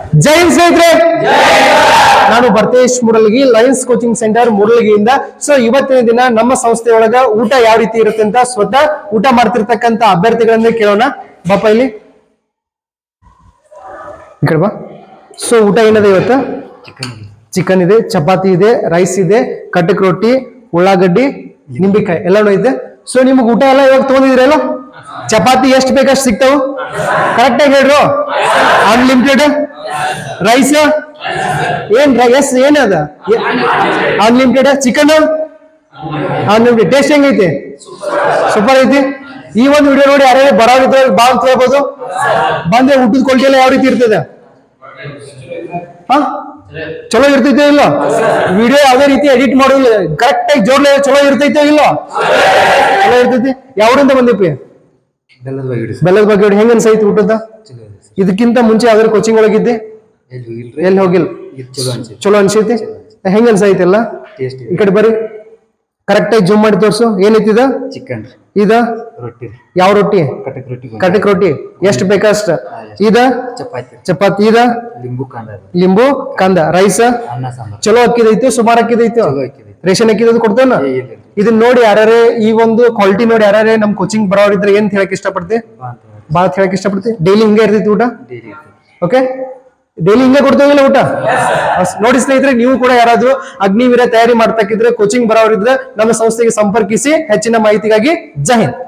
ಜೈ ಹಿಂದ್ ಸ್ನೇಹಿತರೆ ನಾನು Bharatesh Muralagi lions coaching centre ಮುರಳಗಿಯಿಂದ ಸೊ ಇವತ್ತಿನ ದಿನ ನಮ್ಮ ಸಂಸ್ಥೆಯೊಳಗ ಊಟ ಯಾವ ರೀತಿ ಇರುತ್ತೆ ಅಂತ ಸ್ವತಃ ಊಟ ಮಾಡ್ತಿರ್ತಕ್ಕಂತ ಅಭ್ಯರ್ಥಿಗಳನ್ನೇ ಕೇಳೋಣ ಬಾಪ ಇಲ್ಲಿ ಈ ಕಡೆ ಬಾ ಸೊ ಊಟ ಏನದ ಇವತ್ತು ಚಿಕನ್ ಇದೆ ಚಪಾತಿ ಇದೆ ರೈಸ್ ಇದೆ ಕಟ್ಟಕ್ ರೊಟ್ಟಿ ಉಳ್ಳಾಗಡ್ಡಿ ನಿಂಬೆಕಾಯಿ ಎಲ್ಲಾನು ಐತೆ ಸೊ ನಿಮ್ಗೆ ಊಟ ಎಲ್ಲ ಇವಾಗ ತಗೊಂಡಿದ್ರಲ್ಲ ಚಪಾತಿ ಎಷ್ಟು ಬೇಕಷ್ಟು ಸಿಗ್ತಾವ ಕರೆಕ್ಟ್ ಆಗಿ ಹೇಳ್ರು ಅನ್ಲಿಮಿಟೆಡ್ ರೈಸ್ ಏನ್ ಎಸ್ ಏನದ ಅನ್ಲಿಮಿಟೆಡ್ ಚಿಕನ್ ಅನ್ಲಿಮಿಟೆಡ್ ಟೇಸ್ಟ್ ಹೆಂಗೈತಿ ಸೂಪರ್ ಐತಿ ಈ ಒಂದು ವಿಡಿಯೋ ನೋಡಿ ಯಾರ್ಯಾರು ಬರೋರಿದ್ರೆ ಬಾ ಅಂತ ಹೇಳ್ಬೋದು ಬಂದ್ರೆ ಊಟದ ಕ್ವಾಲಿಟಿ ಎಲ್ಲ ಯಾವ ರೀತಿ ಇರ್ತದೆ ಹಾ ಚಲೋ ಇರ್ತೈತೆ ಇಲ್ಲ ವಿಡಿಯೋ ಯಾವ್ದೇ ರೀತಿ ಎಡಿಟ್ ಮಾಡೋದಿಲ್ಲ ಕರೆಕ್ಟ್ ಆಗಿ ಜೋರ್ಲೆ ಚಲೋ ಇರ್ತೈತೆ ಇಲ್ಲ ಚಲೋ ಇರ್ತೈತಿ ಯಾವ್ರಿಂದ ಬಂದಿಪ್ಪಿ ಬೆಲ್ಲದ ಬಗ್ಗೆ ಇಡಿ ಬೆಲ್ಲದ ಬಗ್ಗೆ ನೋಡಿ ಹೆಂಗ್ ಅನ್ಸೈತಿ ಊಟದ ಚಲೋ ಇದೆ ಸರ್ ಇದಕ್ಕಿಂತ ಮುಂಚೆ ಯಾವ್ದಾರು ಕೋಚಿಂಗ್ ಒಳಗಿದ್ದೆ ಎಲ್ಲಿ ಇಲ್ರಿ ಎಲ್ಲಿ ಹೋಗಿಲ್ಲ ಇದು ಚಲೋ ಅನ್ಸುತ್ತೆ ಚಲೋ ಅನ್ಸೈತಿ ಹೆಂಗ್ ಅನ್ಸೈತಿ ಎಲ್ಲ ಟೇಸ್ಟ್ ಈ ಕಡೆ ಬರ್ರಿ ಕರೆಕ್ಟ್ ಆಗಿ ಜೂಮ್ ಮಾಡಿ ತೋರ್ಸು ಏನೈತಿದ ಚಿಕನ್ ರೀ ಇದ ರೊಟ್ಟಿ ರೀ ಯಾವ ರೊಟ್ಟಿ ಕಟಕ್ ರೊಟ್ಟಿ ಗೊಂಜಾಳ, ಕಟಕ್ ರೊಟ್ಟಿ ಎಷ್ಟು ಬೇಕಷ್ಟ ಇದ ಚಪಾತಿ ರೀ ಚಪಾತಿ ಇದ ಲಿಂಬು ಕಾಂದ ರೀ ಲಿಂಬು ಕಂದ ರೈಸ್ ಅನ್ನ ಸಾಂಬಾರ್ ಚಲೋ ಅಕ್ಕಿದೈತಿ ಸುಮಾರು ಅಕ್ಕಿದೈತಿ ಚಲೋ ಹಾಕಿದೆ ರೇಷನ್ ಅಕ್ಕಿದ್ ಕೊಡ್ತೇನ ಏ ಇಲ್ಲ ಇಲ್ಲ. ಇದನ್ನ ನೋಡಿ ಯಾರೇ ಈ ಒಂದು ಕ್ವಾಲಿಟಿ ನೋಡಿ ಯಾರೇ ನಮ್ ಕೋಚಿಂಗ್ ಬರೋರಿದ್ರೆ ಏನ್ ಹೇಳಕ್ ಇಷ್ಟಪಡ್ತಿ ಬಾ ಅಂತ ಹೇಳಿ ಬಾತ್ ಹೇಳಕ್ ಇಷ್ಟಪಡ್ತಿ ಡೈಲಿ ಹಿಂಗೆ ಇರ್ತೈತಿ ಊಟ ಡೈಲಿ ಇರ್ತದೆ ಓಕೆ ಡೈಲಿ ಹಿಂಗೆ ಕೊಡ್ತೇವಿಲ್ಲ ಊಟ ಅಸ್- ನೋಡಿ ಸ್ನೇಹಿತರೆ ನೀವು ಕೂಡ ಯಾರಾದ್ರೂ ಅಗ್ನಿವೀರ ತಯಾರಿ ಮಾಡ್ತಕ್ಕಿದ್ರೆ ಕೋಚಿಂಗ್ ಬರೋರಿದ್ರೆ ನಮ್ಮ ಸಂಸ್ಥೆಗೆ ಸಂಪರ್ಕಿಸಿ ಹೆಚ್ಚಿನ ಮಾಹಿತಿಗಾಗಿ ಜೈ ಹಿಂದ್